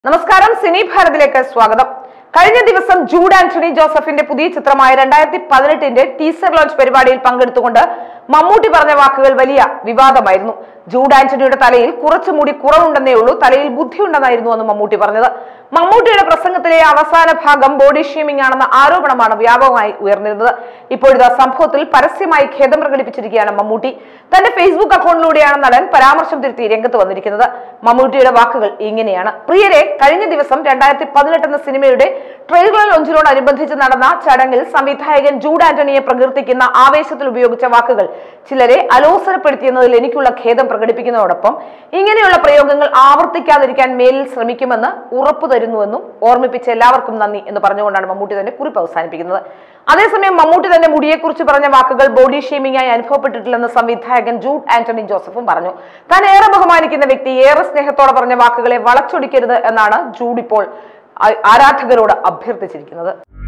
നമസ്കാരം സിനി ഭാരതിലേക്ക് സ്വാഗതം കഴിഞ്ഞ ദിവസം ജൂഡ് ആന്റണി ജോസഫിന്റെ പുതിയ ചിത്രമായ രണ്ടായിരത്തി പതിനെട്ടിന്റെ ടീസർ ലോഞ്ച് പരിപാടിയിൽ പങ്കെടുത്തുകൊണ്ട് മമ്മൂട്ടി പറഞ്ഞ വാക്കുകൾ വലിയ വിവാദമായിരുന്നു ജൂഡ് ആന്റണിയുടെ തലയിൽ കുറച്ചു മുടി കുറവുണ്ടെന്നേ ഉള്ളൂ തലയിൽ ബുദ്ധിയുണ്ടെന്നായിരുന്നു അന്ന് മമ്മൂട്ടി പറഞ്ഞത് മമ്മൂട്ടിയുടെ പ്രസംഗത്തിലെ അവസാന ഭാഗം ബോഡി ഷേമിംഗ് ആണെന്ന ആരോപണമാണ് വ്യാപകമായി ഉയർന്നിരുന്നത് ഇപ്പോഴിതാ സംഭവത്തിൽ പരസ്യമായി ഖേദം പ്രകടിപ്പിച്ചിരിക്കുകയാണ് മമ്മൂട്ടി തന്റെ ഫേസ്ബുക്ക് അക്കൗണ്ടിലൂടെയാണ് നടൻ പരാമർശം തിരുത്തി രംഗത്ത് വന്നിരിക്കുന്നത് മമ്മൂട്ടിയുടെ വാക്കുകൾ ഇങ്ങനെയാണ് പ്രിയരെ കഴിഞ്ഞ ദിവസം രണ്ടായിരത്തി പതിനെട്ട് എന്ന സിനിമയുടെ ട്രെയിലർ ലോഞ്ചിനോടനുബന്ധിച്ച് നടന്ന ചടങ്ങിൽ സംവിധായകൻ ജൂഡ് ആന്റണിയെ പ്രകീർത്തിക്കുന്ന ആവേശത്തിൽ ഉപയോഗിച്ച വാക്കുകൾ ചിലരെ അലോസരപ്പെടുത്തിയെന്നതിൽ എനിക്കുള്ള ഖേദം പ്രകടിപ്പിക്കുന്നതോടൊപ്പം ഇങ്ങനെയുള്ള പ്രയോഗങ്ങൾ ആവർത്തിക്കാതിരിക്കാൻ മേലിൽ ശ്രമിക്കുമെന്ന് ഉറപ്പു തരുന്നുവെന്നും ഓർമ്മിപ്പിച്ച എല്ലാവർക്കും നന്ദി എന്ന് പറഞ്ഞുകൊണ്ടാണ് മമ്മൂട്ടി തന്റെ കുറിപ്പ് അവസാനിപ്പിക്കുന്നത് അതേസമയം മമ്മൂട്ടി തന്റെ മുടിയെക്കുറിച്ച് പറഞ്ഞ വാക്കുകൾ ബോഡി ഷേമിംഗ് ആയി അനുഭവപ്പെട്ടിട്ടില്ലെന്ന് സംവിധായകൻ ജൂഡ് ആന്റണി ജോസഫും പറഞ്ഞു താൻ ഏറെ ബഹുമാനിക്കുന്ന വ്യക്തി ഏറെ സ്നേഹത്തോടെ പറഞ്ഞ വാക്കുകളെ വളച്ചൊടിക്കരുത് എന്നാണ് ജൂഡ് ഇപ്പോൾ ആ- ആരാധകരോട് അഭ്യർത്ഥിച്ചിരിക്കുന്നത്